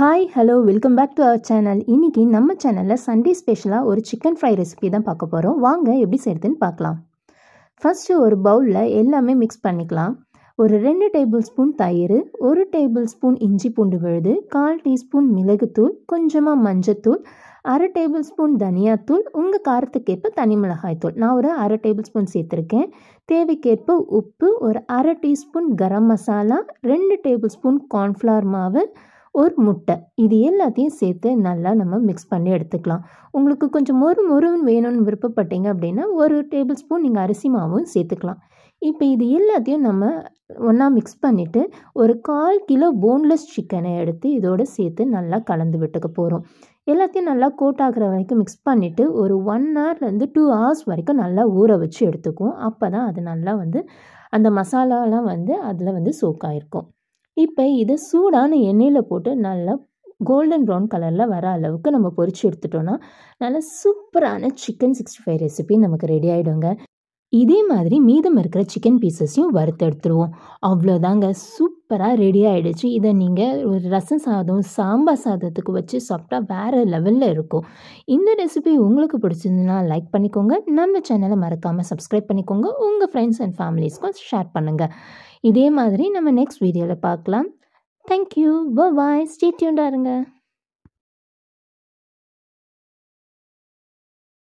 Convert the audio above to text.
hi hello welcome back to our channel இன்றைக்கி நம்ம சேனலில் சண்டே ஸ்பெஷலாக ஒரு சிக்கன் ஃப்ரை ரெசிபி தான் பார்க்க போகிறோம் வாங்க எப்படி செய்கிறதுன்னு பார்க்கலாம் ஃபஸ்ட்டு ஒரு பவுலில் எல்லாமே மிக்ஸ் பண்ணிக்கலாம் ஒரு ரெண்டு டேபிள் ஸ்பூன் தயிர் ஒரு டேபிள் ஸ்பூன் இஞ்சி பூண்டு விழுது கால் டீஸ்பூன் மிளகுத்தூள் கொஞ்சமாக மஞ்சத்தூள் அரை டேபிள் ஸ்பூன் தனியாத்தூள் உங்கள் காரத்துக்கேற்ப தனி மிளகாய்த்தூள் நான் ஒரு அரை டேபிள் ஸ்பூன் சேர்த்துருக்கேன் தேவைக்கேற்ப உப்பு ஒரு அரை டீஸ்பூன் கரம் மசாலா ரெண்டு டேபிள் ஸ்பூன் கார்ன்ஃப்ளவர் மாவு ஒரு முட்டை இது எல்லாத்தையும் சேர்த்து நல்லா நம்ம மிக்ஸ் பண்ணி எடுத்துக்கலாம் உங்களுக்கு கொஞ்சம் மொறு மொறுன்னு வேணும்னு விருப்பப்பட்டீங்க அப்படின்னா ஒரு டேபிள் ஸ்பூன் நீங்கள் அரிசி மாவும் சேர்த்துக்கலாம் இப்போ இது எல்லாத்தையும் நம்ம ஒன்றா மிக்ஸ் பண்ணிவிட்டு ஒரு கால் கிலோ போன்லெஸ் சிக்கனை எடுத்து இதோடு சேர்த்து நல்லா கலந்து விட்டுக்க போகிறோம் எல்லாத்தையும் நல்லா கோட் ஆகிற வரைக்கும் மிக்ஸ் பண்ணிவிட்டு ஒரு ஒன் ஹவர்லேருந்து டூ ஹவர்ஸ் வரைக்கும் நல்லா ஊற வச்சு எடுத்துக்குவோம் அப்போ தான் அது நல்லா வந்து அந்த மசாலாலாம் வந்து அதில் வந்து சோக்காயிருக்கும் இப்போ இதை சூடான எண்ணெயில் போட்டு நல்லா கோல்டன் ப்ரௌன் கலரில் வர அளவுக்கு நம்ம பொரிச்சு எடுத்துட்டோன்னா நல்லா சூப்பரான சிக்கன் சிக்ஸ்டி ஃபைவ் ரெசிபி நமக்கு ரெடி ஆகிடுங்க இதே மாதிரி மீதம் இருக்கிற சிக்கன் பீசஸையும் வறுத்து எடுத்துருவோம் அவ்வளோதாங்க சூப்பராக ரெடி ஆகிடுச்சு இதை நீங்கள் ஒரு ரசம் சாதம் சாம்பார் சாதத்துக்கு வச்சு சாப்பிட்டா வேறு லெவலில் இருக்கும் இந்த ரெசிபி உங்களுக்கு பிடிச்சிருந்துன்னா லைக் பண்ணிக்கோங்க நம்ம சேனலை மறக்காமல் சப்ஸ்கிரைப் பண்ணிக்கோங்க உங்கள் ஃப்ரெண்ட்ஸ் அண்ட் ஃபேமிலிஸ்க்கும் ஷேர் பண்ணுங்கள் இதே மாதிரி நம்ம நெக்ஸ்ட் வீடியோவில் பார்க்கலாம் தேங்க்யூ பாய் ஸ்டே டியூண்டாக இருங்க